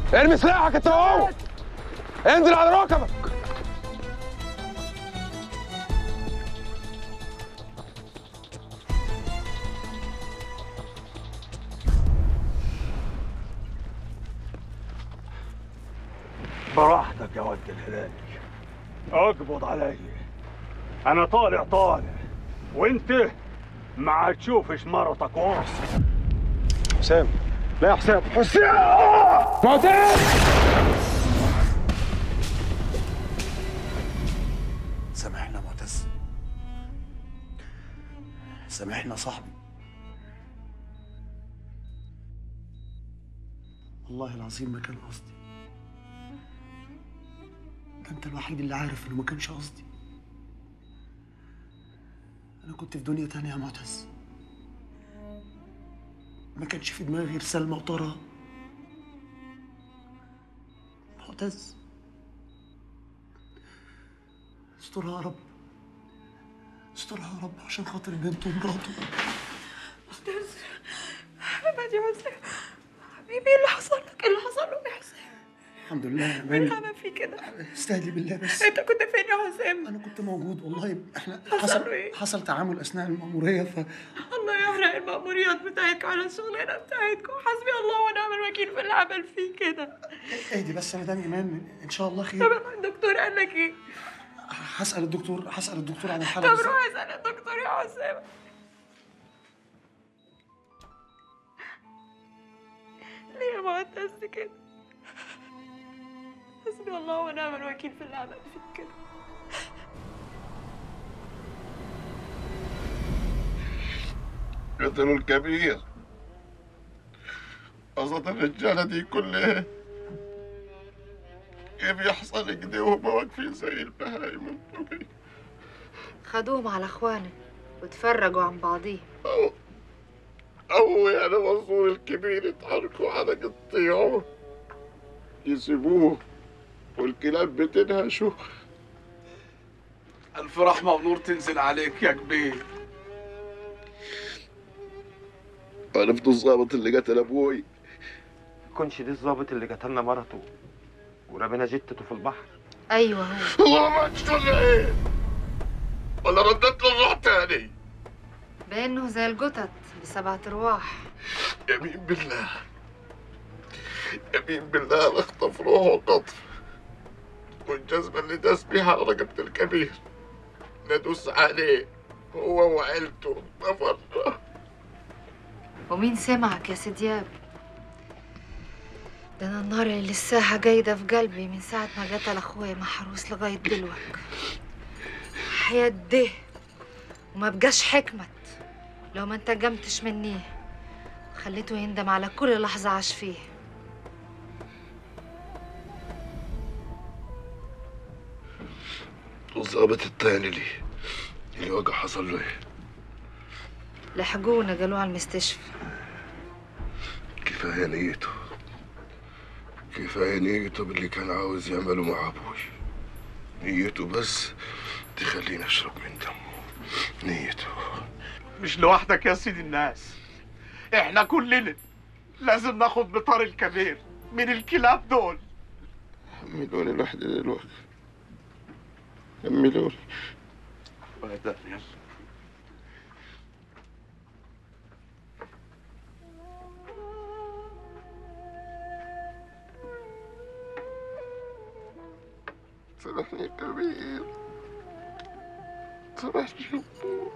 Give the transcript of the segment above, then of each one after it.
ارمي سلاحك انت وهو انزل على ركبك براحتك يا ود الهلال اقبض عليا انا طالع طالع وانت ما هتشوفش مرتك ورث حسام لا يا حسام حسين معتز سامحنا معتز سامحنا صاحبي والله العظيم ما كان قصدي ده انت الوحيد اللي عارف انه ما كانش قصدي انا كنت في دنيا تانية يا معتز ما كانش في دماغي غير سلمى وطارق معتز استرها يا رب استرها يا رب عشان خاطر بنته ومراته معتز ابعد يا حسام حبيبي ايه اللي حصل لك؟ ايه اللي حصل له يا حسام؟ الحمد لله يا مين مان عمل فيه كده؟ استهدي بالله بس انت كنت فين يا حسام؟ انا كنت موجود والله احنا حصل حصل إيه؟ حصل تعامل اثناء المأمورية ف الله يحرق المأموريات بتاعتكم على الشغلانه بتاعتكم حسبي الله ونعم الوكيل في اللي عمل فيه كده اهدي بس يا مدام ايمان ان شاء الله طب خير الدكتور قال لك ايه؟ هسأل الدكتور هسأل الدكتور عن الحالة طب بالظبط. روح اسال الدكتور يا حسام ليه يا معتز كده؟ حسبي الله ونعم الوكيل في اللي عمل فيك كده قتلوا الكبير قصد الرجالة دي كلها كيف يحصل كده وهم واقفين زي البهايم خدوهم على اخوانه وتفرجوا عن بعضيهم أو أو يعني منصور الكبير يتحركوا على قطيعه يسيبوه والكلاب بتنهشه ألف رحمة ونور تنزل عليك يا كبير عرفتوا الضابط اللي قتل أبوي كونش دي الظابط اللي قتلنا مرته ورمينا جتته في البحر ايوه هو هو ما ماتش ولا إيه؟ ولا ردت له الروح تاني بانه زي الجتت بسبعة ارواح يمين بالله يمين بالله لا اخطف روحه قطر والجزمة اللي داس بيها على رقبة الكبير ندوس عليه هو وعيلته نفر ومين سمعك يا سدياب ده انا النار اللي لساها جايده في قلبي من ساعه ما قتل اخويا محروس لغايه دلوقتي حياة ده وما بقاش حكمت لو ما انتقمتش مني خليته يندم على كل لحظه عاش فيها والظابط التاني اللي اللي وقع حصل له ايه؟ لحقونا قالوه على المستشفى كفاية نيته كفاية نيته باللي كان عاوز يعمله مع أبوي نيته بس تخليني أشرب من دمه نيته مش لوحدك يا سيدي الناس احنا كلنا لازم ناخد بطار الكبير من الكلاب دول حملوني لوحدي دلوقتي حملوني يلا سامحني يا كبير سامحني يا أبوي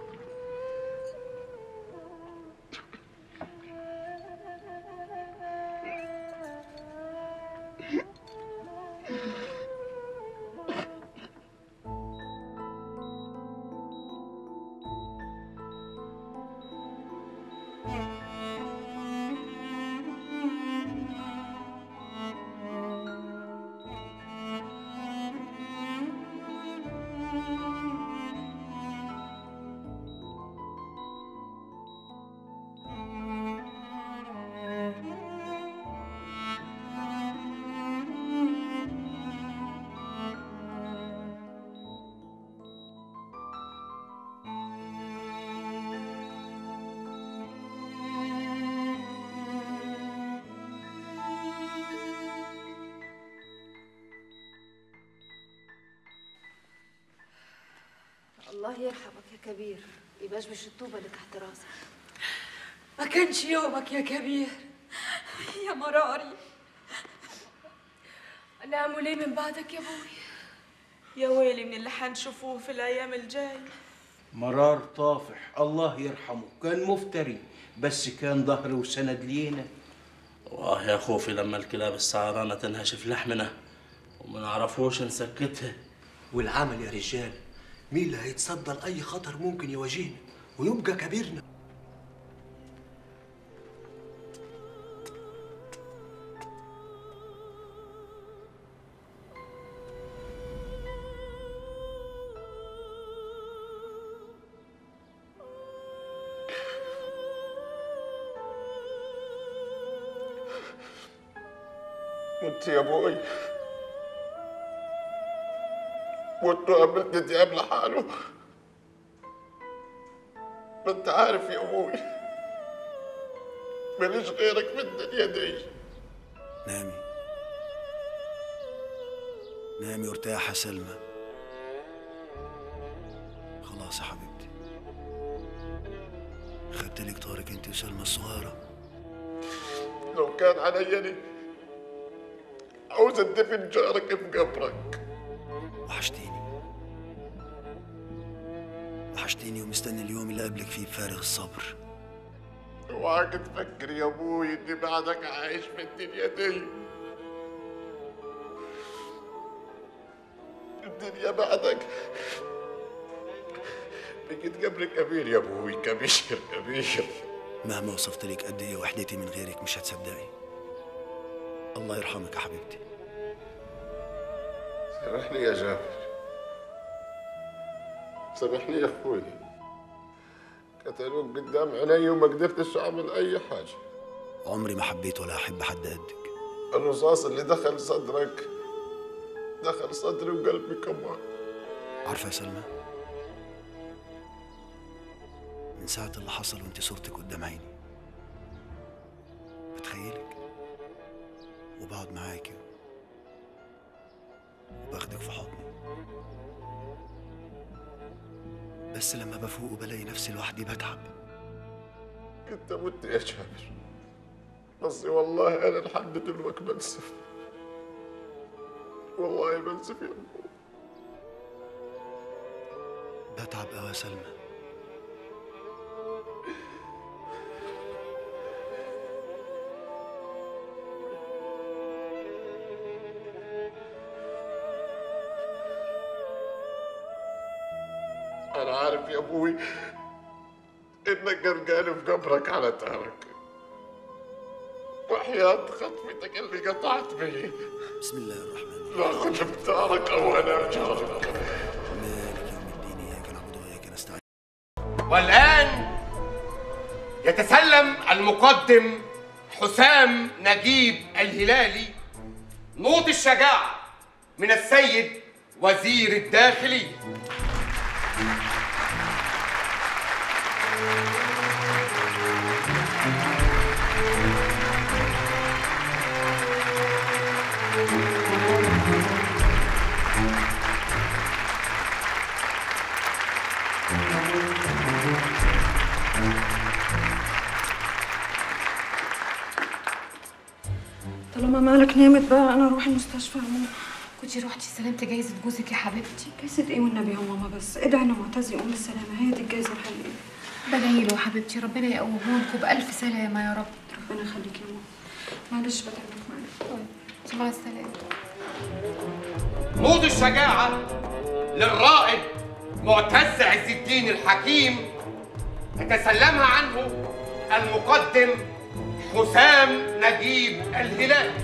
الله يرحمك يا كبير يبقاش مش الطوبة اللي تحت راسك ما كانش يومك يا كبير يا مراري انا اعمل ايه من بعدك يا ابوي يا ويلي من اللي حنشوفوه في الايام الجايه مرار طافح الله يرحمه كان مفتري بس كان ظهر وسند لينا واه يا خوفي لما الكلاب السعرانة تنهشف لحمنا وما نعرفوش نسكتها والعمل يا رجال مين اللي هيتصدى لأي خطر ممكن يواجهنا ويبقى كبيرنا وانت يا ابوي وانتوا قابلت دياب لحاله ما انت عارف يا ابوي ماليش غيرك في الدنيا دي نامي نامي وارتاح يا سلمى خلاص يا حبيبتي خدت لك طارق انت وسلمى الصغيره لو كان عليا أنا عاوز ادفن جارك في قبرك وحشتيني وحشتيني ومستني اليوم اللي قبلك فيه بفارغ الصبر اوعاك تفكر يا ابوي اني بعدك عايش في الدنيا دي الدنيا بعدك بقيت قبر كبير يا ابوي كبير كبير مهما وصفت لك قد ايه وحدتي من غيرك مش هتصدقي الله يرحمك يا حبيبتي سامحني يا جابر سامحني يا اخوي قتلوك قدام عيني وما قدرتش اعمل اي حاجه عمري ما حبيت ولا احب حد قدك الرصاص اللي دخل صدرك دخل صدري وقلبي كمان عارفه يا سلمى من ساعة اللي حصل وانت صورتك قدام عيني بتخيلك وبقعد معاكي وباخدك في حضني بس لما بفوق وبلاقي نفسي لوحدي بتعب كنت مت يا جابر بس والله انا لحد دلوقتي بنسف والله بنسف يا ابو بتعب قوي يا سلمى انا عارف يا ابوي انك قرقان في قبرك على تارك وحياة خطفتك اللي قطعت بي بسم الله الرحمن الرحيم لا خذ بتارك او انا جارك مالك يوم الدين اياك نعبد واياك نستعين والآن يتسلم المقدم حسام نجيب الهلالي نوط الشجاعة من السيد وزير الداخلية طالما مالك نامت بقى انا اروح المستشفى يا ماما كنتي روحتي سلامتي جايزة جوزك يا حبيبتي جايزة ايه والنبي يا ماما بس ادعي ان معتز يقوم بالسلامة هي دي الجايزة الحقيقية بدعيله يا حبيبتي ربنا يقومهولكوا بألف سلامة يا رب ربنا يخليك يا ماما معلش بتعبك معايا طيب مع السلامة نوط الشجاعة للرائد معتز عز الدين الحكيم يتسلمها عنه المقدم حسام نجيب الهلالي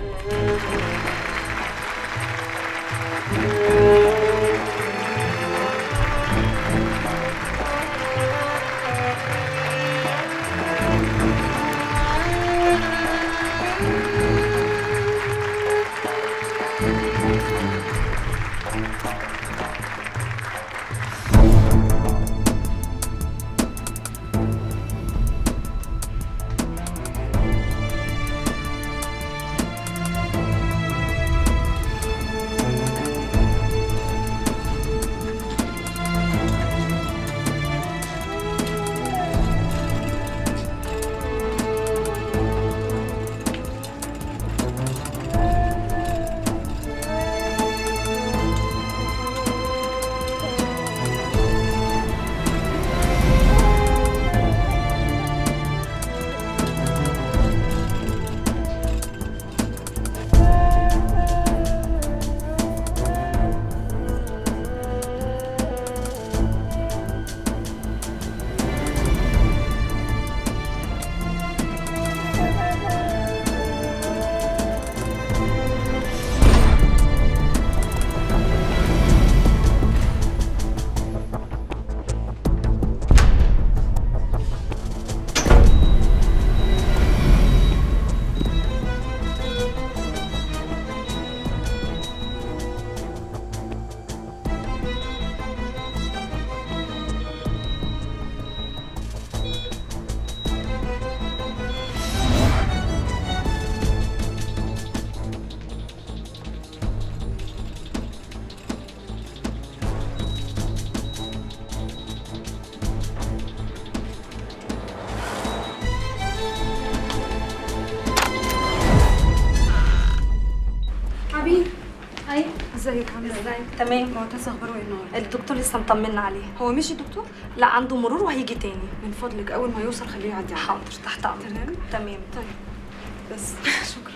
ازيك عامله ايه؟ ازيك تمام معتز اخباره ايه النهارده؟ الدكتور لسه مطمنا عليه هو مشي دكتور؟ لا عنده مرور وهيجي تاني من فضلك اول ما يوصل خليه يعدي عليا حاضر تحت امرك تمام تمام طيب بس شكرا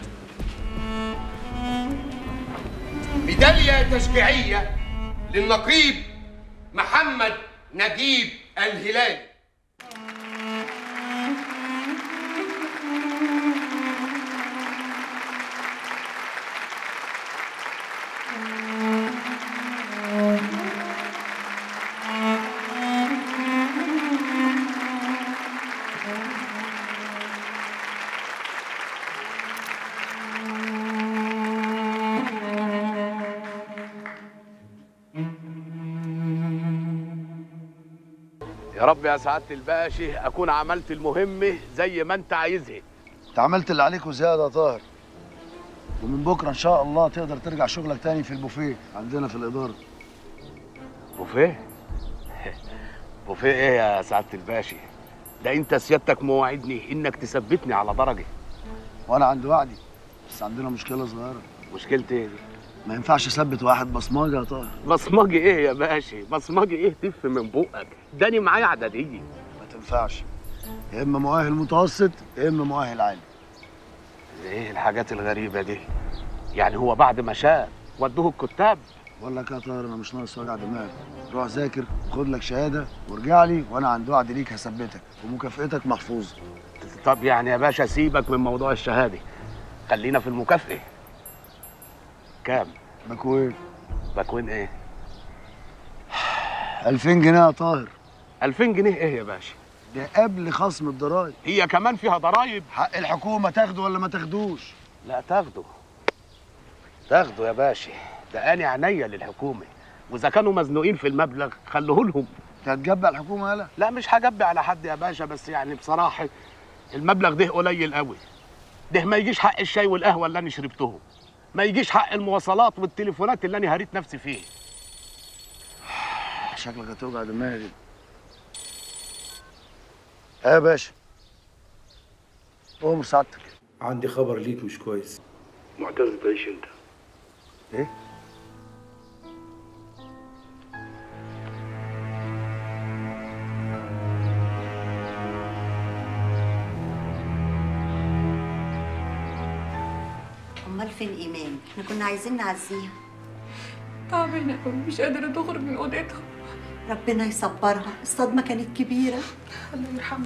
ميدالية تشجيعية للنقيب محمد نجيب الهلالي يا رب يا سعادة الباشا أكون عملت المهمة زي ما أنت عايزها انت عملت اللي عليك وزياده يا طاهر ومن بكره ان شاء الله تقدر ترجع شغلك تاني في البوفيه عندنا في الاداره بوفيه؟ بوفيه إيه يا سعادة الباشا؟ ده أنت سيادتك مواعدني إنك تثبتني على درجة وانا عندي وعدي بس عندنا مشكله صغيره مشكلتي إيه دي؟ ما ينفعش اثبت واحد بصماجه يا طاهر بصمجي إيه يا باشا؟ بصمجي إيه تف من بقك؟ داني معايا عددية ما تنفعش يا اما مؤهل متوسط يا اما مؤهل عالي إيه الحاجات الغريبة دي؟ يعني هو بعد ما شاء ودوه الكتاب بقول لك يا طاهر انا مش ناقص وجع دماغ روح ذاكر خد لك شهاده وارجع لي وانا عندي وعد ليك هثبتك ومكافئتك محفوظه طب يعني يا باشا سيبك من موضوع الشهادة خلينا في المكافأة كام؟ باكوين باكوين إيه؟ 2000 جنيه يا طاهر 2000 جنيه إيه يا باشا؟ ده قبل خصم الضرايب هي كمان فيها ضرايب حق الحكومه تاخده ولا ما تاخدوش لا تاخده تاخده يا باشا ده أنا عينيا للحكومة وإذا كانوا مزنوقين في المبلغ خلوه لهم انت هتجبع الحكومه يالا لا مش هجبي على حد يا باشا بس يعني بصراحة المبلغ ده قليل قوي ده ما يجيش حق الشاي والقهوة اللي أنا شربتهم ما يجيش حق المواصلات والتليفونات اللي أنا هريت نفسي فيه شكلك هتوجع دماغي ايه يا باشا قوم سعادتك عندي خبر ليك مش كويس معتز تعيش انت ايه امال فين ايمان احنا كنا عايزين نعزيها تعبانة قوي مش قادرة تخرج من أوضتها ربنا يصبرها الصدمه كانت كبيره الله يرحمها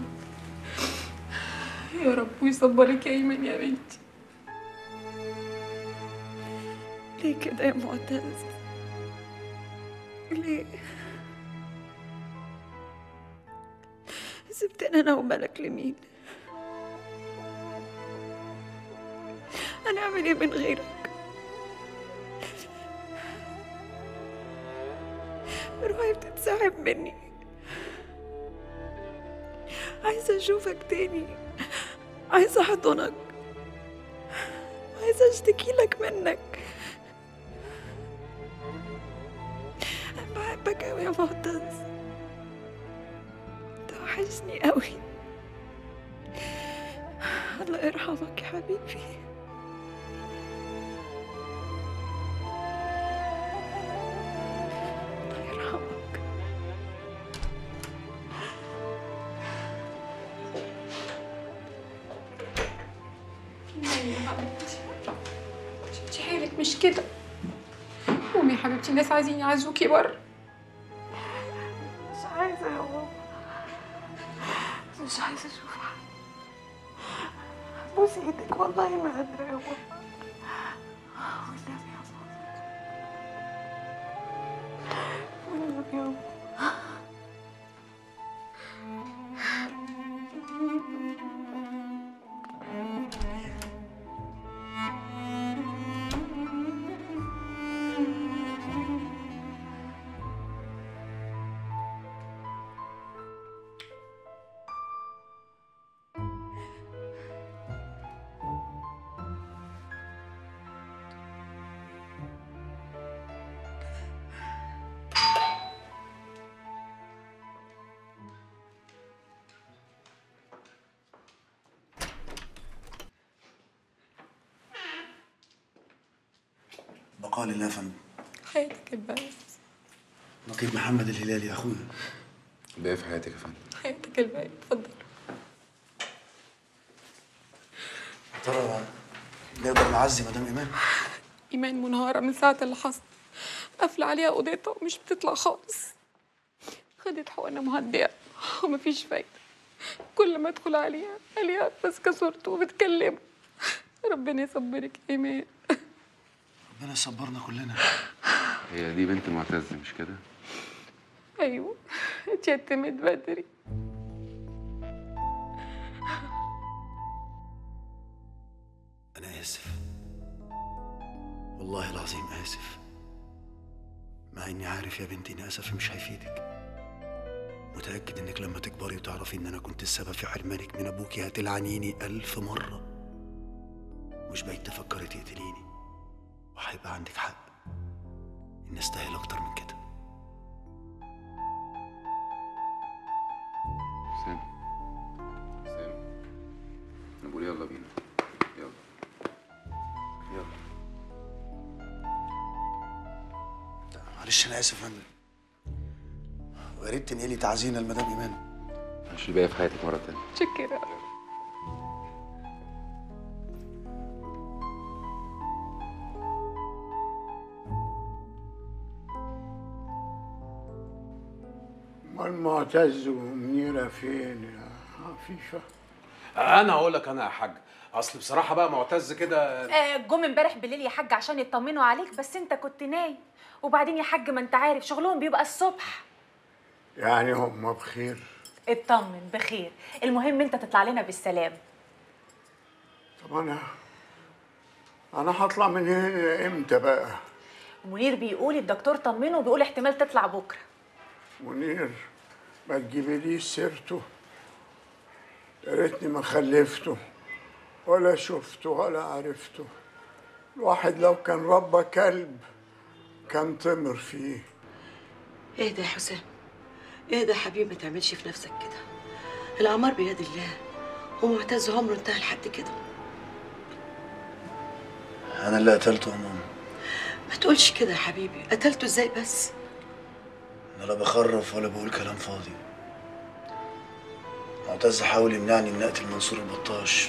يا رب ويصبرك يا ايمن يا بنتي ليه كده يا معتز ليه سبتني انا ومالك لمين انا اعمل ايه من غيرك روحي بتتسحب مني عايزة أشوفك تاني عايزة أحضنك عايزة أشتكي لك منك أنا بحبك أوي يا معتز توحشني أوي الله يرحمك يا حبيبي الله يرحمك نامي يا حبيبتي شفتي حالك مش كده قومي يا حبيبتي الناس عايزين يعزوكي بره مش عايزة يا بابا مش عايزة أشوف حد بوس إيدك والله ما قادرة يا بابا والنبي يا بابا والنبي يا بابا بقال الله يا فندم حياتك البائس نقيب محمد الهلالي اخويا ده ايه في حياتك يا فندم حياتك البائس اتفضل يا ترى نقدر نعزي مدام ايمان إيمان منهارة من ساعة اللي حصل قافلة عليها أوضتها ومش بتطلع خالص خدت حقنة مهدئة ومفيش فايدة كل ما أدخل عليها عليها ماسكة صورته وبتكلمه ربنا يصبرك يا إيمان ربنا يصبرنا كلنا هي دي بنت معتز مش كده أيوه اتيتمت بدري انا اسف والله العظيم اسف مع اني عارف يا بنتي ان اسفي مش هيفيدك متاكد انك لما تكبري وتعرفي ان انا كنت السبب في حرمانك من ابوكي هتلعنيني الف مره مش بقيت تفكري تقتليني وهيبقى عندك حق اني استاهل اكتر من كده سام سام انا بقول يلا بينا يلا يلا معلش انا اسف يا فندم ويا ريت تنقلي تعزينا لمدام ايمان مش الباقي في حياتك مرة تانية شكرا امال معتز ومنيره فين يا عفيفه انا هقول لك انا يا حاج اصل بصراحه بقى معتز كده آه، جم امبارح بالليل يا حاج عشان يطمنوا عليك بس انت كنت نايم وبعدين يا حاج ما انت عارف شغلهم بيبقى الصبح يعني هم بخير اطمن بخير المهم انت تطلع لنا بالسلام طب انا انا هطلع من هنا امتى بقى منير بيقول الدكتور طمنه وبيقول احتمال تطلع بكره منير ما تجيبليش سيرته يا ريتني ما خلفته ولا شفته ولا عرفته الواحد لو كان ربى كلب كان طمر فيه اهدى يا حسام اهدى يا حبيبي ما تعملش في نفسك كده الأعمار بيد الله ومعتز عمره انتهى لحد كده انا اللي قتلته يا ماما ما تقولش كده يا حبيبي قتلته ازاي بس انا لا بخرف ولا بقول كلام فاضي معتز حاول يمنعني ان اقتل منصور البطاش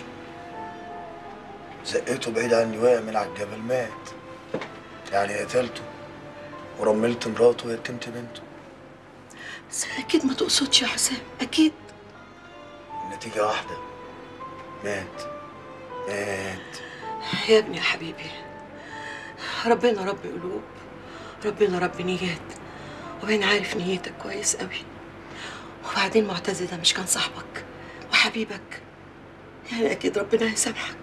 زقيته بعيد عني وقع من على الجبل مات يعني قتلته ورملت مراته ويتمت بنته بس اكيد ما تقصدش يا حسام اكيد النتيجة واحدة مات مات يا ابني يا حبيبي ربنا رب قلوب ربنا رب نيات وبين عارف نيتك كويس قوي وبعدين معتز ده مش كان صاحبك وحبيبك يعني اكيد ربنا هيسامحك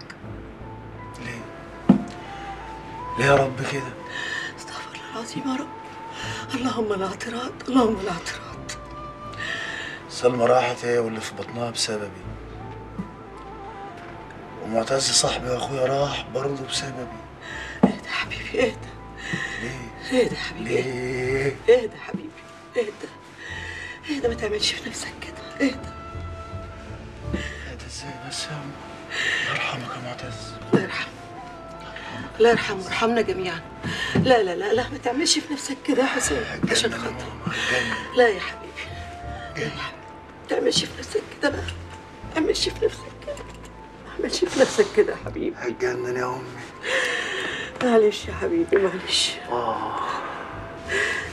ليه يا رب كده استغفر الله العظيم يا رب اللهم لا اعتراض اللهم لا اعتراض سلمى راحت هي واللي في بطنها بسببي ومعتز صاحبي واخويا راح برضه بسببي اهدى يا حبيبي اهدى ليه؟ اهدى يا حبيبي ليه؟ اهدى يا حبيبي اهدى اهدى ما تعملش في نفسك كده اهدى اهدى ازاي بس يا عم الله يرحمك يا معتز الله يرحمه الله يرحمه ويرحمنا جميعا لا لا لا لا ما تعملش في نفسك كده يا حسين عشان خاطر لا يا حبيبي لا يا حبيبي ما تعملش في نفسك كده لا ما تعملش في نفسك كده ما تعملش في نفسك كده يا حبيبي هتجنن يا امي معلش يا حبيبي معلش اه